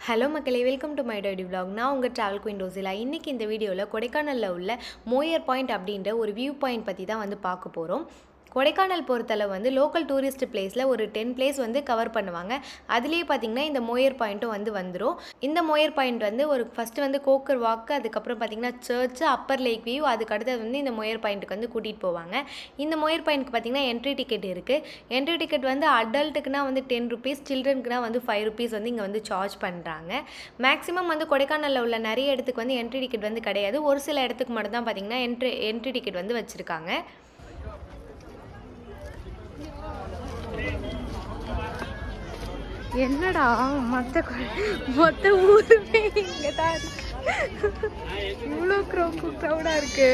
hello மக்களே welcome to my tidy vlog நான் உங்கள் ட்ராவல் குயின் ரோசிலா இன்றைக்கி இந்த வீடியோவில் கொடைக்கானலில் உள்ள மோயர் பாயிண்ட் அப்படின்ற ஒரு வியூ பாயிண்ட் பற்றி தான் வந்து பார்க்க போகிறோம் கொடைக்கானல் பொறுத்தளவு வந்து லோக்கல் டூரிஸ்ட் பிளேஸில் ஒரு டென் பிளேஸ் வந்து கவர் பண்ணுவாங்க அதுலேயே பார்த்திங்கன்னா இந்த மோயர் பாயிண்ட்டும் வந்து வந்துடும் இந்த மோயர் பாயிண்ட் வந்து ஒரு ஃபஸ்ட்டு வந்து கோக்கர் வாக்கு அதுக்கப்புறம் பார்த்திங்கன்னா சர்ச் அப்பர் லேக் வியூ அதுக்கு அடுத்தது வந்து இந்த மோயர் பாயிண்ட்டுக்கு வந்து கூட்டிகிட்டு போவாங்க இந்த மோயர் பாயிண்ட்க்கு பார்த்திங்கன்னா என்ட்ரி டிக்கெட் இருக்குது என்ட்ரி டிக்கெட் வந்து அடல்ட்டுக்குனா வந்து டென் ருபீஸ் சில்ட்ரனுக்குனா வந்து ஃபைவ் ருபீஸ் வந்து இங்கே வந்து சார்ஜ் பண்ணுறாங்க மேக்ஸிமம் வந்து கொடைக்கானலில் உள்ள நிறைய இடத்துக்கு வந்து என்ட்ரி டிக்கெட் வந்து கிடையாது ஒரு சில இடத்துக்கு மட்டும் தான் பார்த்திங்கன்னா என்ட்ரி என்ட்ரி டிக்கெட் வந்து வச்சுருக்காங்க என்னடா மொத்த கொ- மொத்த ஊருமே இங்க தான் இவ்வளோ க்ரௌடா இருக்கு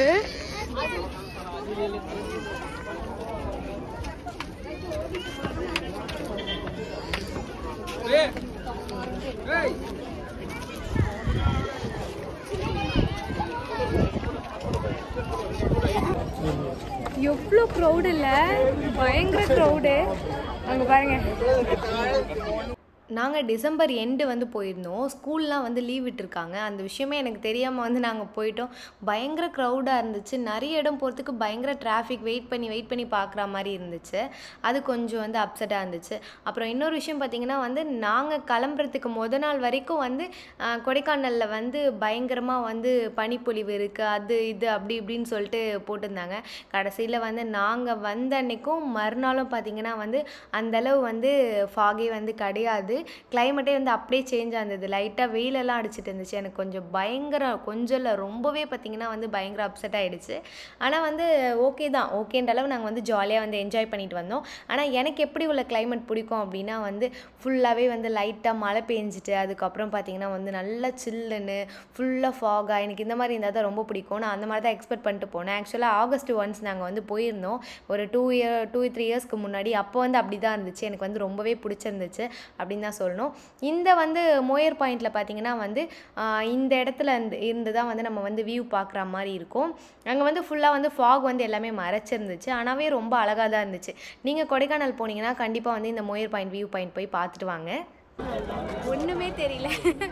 எவ்வளோ க்ரௌடு இல்லை பயங்கர க்ரௌடு அங்கே பாருங்க நாங்கள் டிசம்பர் எண்டு வந்து போயிருந்தோம் ஸ்கூல்லாம் வந்து லீவ் விட்டுருக்காங்க அந்த விஷயமே எனக்கு தெரியாமல் வந்து நாங்கள் போயிட்டோம் பயங்கர க்ரௌடாக இருந்துச்சு நிறைய இடம் போகிறதுக்கு பயங்கர டிராஃபிக் வெயிட் பண்ணி வெயிட் பண்ணி பார்க்குற மாதிரி இருந்துச்சு அது கொஞ்சம் வந்து அப்செட்டாக இருந்துச்சு அப்புறம் இன்னொரு விஷயம் பார்த்திங்கன்னா வந்து நாங்கள் கிளம்புறதுக்கு முத நாள் வரைக்கும் வந்து ஆஹ், கொடைக்கானலில் வந்து பயங்கரமாக வந்து பனிப்பொழிவு இருக்குது அது இது அப்படி இப்படின்னு சொல்லிட்டு போட்டிருந்தாங்க கடைசியில் வந்து நாங்கள் வந்த அன்னைக்கும் மறுநாளும் பார்த்திங்கன்னா வந்து அந்தளவு வந்து ஃபாகே வந்து கிடையாது கிளைமேட்டே வந்து அப்படியே சேஞ்ச் ஆனது லைட்டாக வெயிலெல்லாம் அடிச்சிட்டு இருந்துச்சு எனக்கு கொஞ்சம் பயங்கர கொஞ்சம் இல்லை ரொம்பவே பார்த்திங்கன்னா வந்து பயங்கர அப்செட் ஆகிடுச்சு ஆனால் வந்து ஓகே தான் ஓகேன்ற அளவு நாங்கள் வந்து ஜாலியாக வந்து என்ஜாய் பண்ணிட்டு வந்தோம் ஆனால் எனக்கு எப்படி உள்ள கிளைமேட் பிடிக்கும் அப்படின்னா வந்து ஃபுல்லாகவே வந்து லைட்டாக மழை பெஞ்சிட்டு அதுக்கப்புறம் பார்த்திங்கன்னா வந்து நல்லா சில்லுன்னு ஃபுல்லாக ஃபாகாக எனக்கு இந்த மாதிரி இருந்தால் தான் ரொம்ப பிடிக்கும் நான் அந்த மாதிரி தான் எக்ஸ்பெக்ட் பண்ணிட்டு போனேன் ஆக்சுவலாக ஆகஸ்ட் ஒன்ஸ் நாங்கள் வந்து போயிருந்தோம் ஒரு டூ இயர் டூ த்ரீ இயர்ஸ்க்கு முன்னாடி அப்போ வந்து அப்படி தான் இருந்துச்சு எனக்கு வந்து ரொம்பவே பிடிச்சிருந்துச்சு அப்படின்னு தான் சொல்லணும் இந்த வந்து மோயர் பாயிண்டில் பார்த்தீங்கன்னா வந்து ஆஹ், இந்த இடத்துல இருந்து இருந்து தான் வந்து நம்ம வந்து வியூ பார்க்குற மாதிரி இருக்கும் அங்கே வந்து ஃபுல்லாக வந்து ஃபாக் வந்து எல்லாமே மறைச்சிருந்துச்சு ஆனாவே ரொம்ப அழகாக தான் இருந்துச்சு நீங்கள் கொடைக்கானல் போனீங்கன்னா கண்டிப்பாக வந்து இந்த மோயர் பாயிண்ட் வியூ பாயிண்ட் போய் பார்த்துட்டு வாங்க ஒன்றுமே தெரியல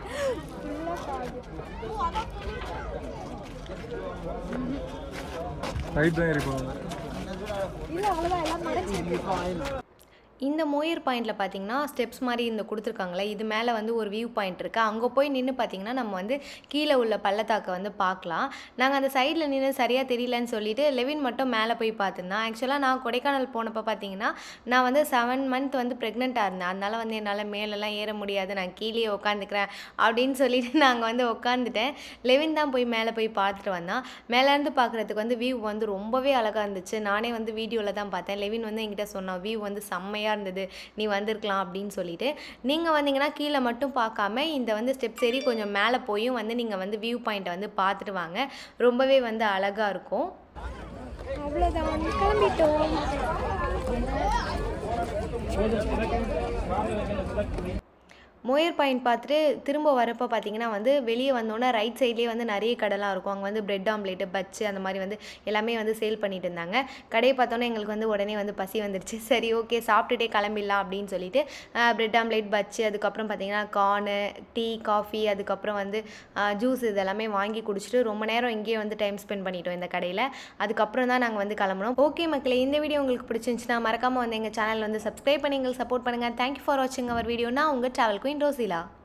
ரைட் தான் இருக்கும் இல்லை அவ்வளோதான் எல்லாம் மறைச்சிருக்கு இந்த மோயர் பாயிண்டில் பார்த்தீங்கன்னா ஸ்டெப்ஸ் மாதிரி இந்த கொடுத்துருக்காங்களே இது மேலே வந்து ஒரு வியூ பாயிண்ட் இருக்குது அங்கே போய் நின்று பார்த்தீங்கன்னா நம்ம வந்து கீழே உள்ள பள்ளத்தாக்கை வந்து பார்க்கலாம் நாங்கள் அந்த சைடில் நின்று சரியாக தெரியலன்னு சொல்லிட்டு லெவின் மட்டும் மேலே போய் பார்த்துருந்தேன் ஆக்சுவலாக நான் கொடைக்கானல் போனப்போ பார்த்தீங்கன்னா நான் வந்து செவன் மந்த் வந்து ப்ரெக்னெண்ட்டாக இருந்தேன் அதனால வந்து என்னால் மேலெல்லாம் ஏற முடியாது நான் கீழே உட்காந்துக்கிறேன் அப்படின்னு சொல்லிட்டு நாங்கள் வந்து உட்காந்துட்டேன் லெவின் தான் போய் மேலே போய் பார்த்துட்டு வந்தான் மேலேருந்து பார்க்குறதுக்கு வந்து வியூ வந்து ரொம்பவே அழகாக இருந்துச்சு நானே வந்து வீடியோவில் தான் பார்த்தேன் லெவின் வந்து என்கிட்ட சொன்னான் வியூ வந்து செம்மையாக இருந்தது நீ வந்திருக்கலாம் அப்படின்னு சொல்லிட்டு நீங்கள் வந்தீங்கன்னா கீழே மட்டும் பார்க்காம இந்த வந்து ஸ்டெப்ஸ் ஏறி கொஞ்சம் மேலே போயும் வந்து நீங்கள் வந்து வியூ பாயிண்ட்டை வந்து பார்த்துட்டு வாங்க ரொம்பவே வந்து அழகாக இருக்கும் அவ்வளோதான் கிளம்பிட்டோம் மோயர் பாயிண்ட் பார்த்துட்டு திரும்ப வரப்போ பார்த்தீங்கன்னா வந்து வெளியே வந்தோன்னே ரைட் சைட்லேயே வந்து நிறைய கடைலாம் இருக்கும் அங்கே வந்து பிரெட் ஆம்லேட்டு பச்சு அந்த மாதிரி வந்து எல்லாமே வந்து சேல் பண்ணிட்டு இருந்தாங்க கடையை பார்த்தோன்னே எங்களுக்கு வந்து உடனே வந்து பசி வந்துடுச்சு சரி ஓகே சாப்பிட்டுட்டே கிளம்பிடலாம் அப்படின்னு சொல்லிட்டு பிரெட் ஆம்லேட் பச்சு அதுக்கப்புறம் பார்த்தீங்கன்னா கார்னு டீ காஃபி அதுக்கப்புறம் வந்து ஜூஸ் இது எல்லாமே வாங்கி குடிச்சிட்டு ரொம்ப நேரம் இங்கேயே வந்து டைம் ஸ்பெண்ட் பண்ணிட்டோம் இந்த கடையில் அதுக்கப்புறம் தான் நாங்கள் வந்து கிளம்புனோம் ஓகே மக்களே இந்த வீடியோ உங்களுக்கு பிடிச்சிருந்துச்சுன்னா மறக்காமல் வந்து எங்கள் சேனல் வந்து சப்ஸ்கிரைப் பண்ணி எங்களுக்கு சப்போர்ட் பண்ணுங்கள் தேங்க்யூ ஃபார் வாட்சிங் அவர் வீடியோ நான் உங்கள் ட்ராவல் குயின் ரோசிலா